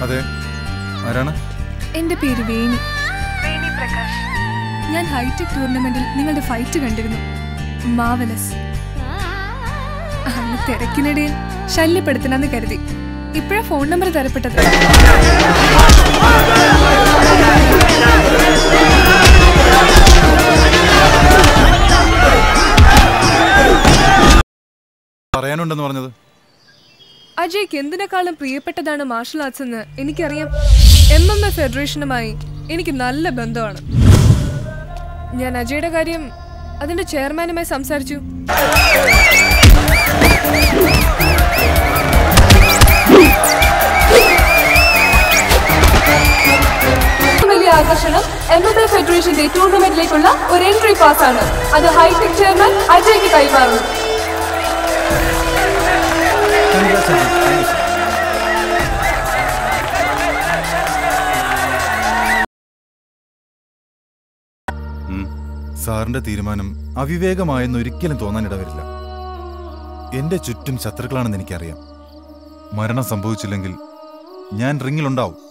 അതെ ആരാണ് എന്റെ പേര് വേണി ഞാൻ ഹൈടെക് ടൂർണമെന്റിൽ നിങ്ങളുടെ ഫൈറ്റ് കണ്ടിരുന്നു മാവലസ് അന്ന് തിരക്കിനിടയിൽ ശല്യപ്പെടുത്തണമെന്ന് കരുതി ഇപ്പോഴാ ഫോൺ നമ്പർ തരപ്പെട്ടത് പറയാനുണ്ടെന്ന് പറഞ്ഞത് അജയ്ക്ക് എന്തിനേക്കാളും പ്രിയപ്പെട്ടതാണ് മാർഷൽ ആർട്സ് എന്ന് എനിക്കറിയാം എം എം എ ഫെഡറേഷനുമായി എനിക്ക് നല്ല ബന്ധമാണ് ഞാൻ അജയുടെ കാര്യം അതിന്റെ ചെയർമാനുമായി സംസാരിച്ചു വലിയ ആകർഷണം എം എം എ ഫെഡറേഷന്റെ ടൂർണമെന്റിലേക്കുള്ള ഒരു എൻട്രി പാസ് ആണ് അത് ഹൈടെക് ചെയർമാൻ അജയ്ക്ക് കൈമാറുന്നു ഉം. സാറിന്റെ തീരുമാനം അവിവേകമായെന്ന് ഒരിക്കലും തോന്നാനിടവരില്ല എന്റെ ചുറ്റും ശത്രുക്കളാണെന്ന് എനിക്കറിയാം മരണം സംഭവിച്ചില്ലെങ്കിൽ ഞാൻ റിങ്ങിലുണ്ടാവും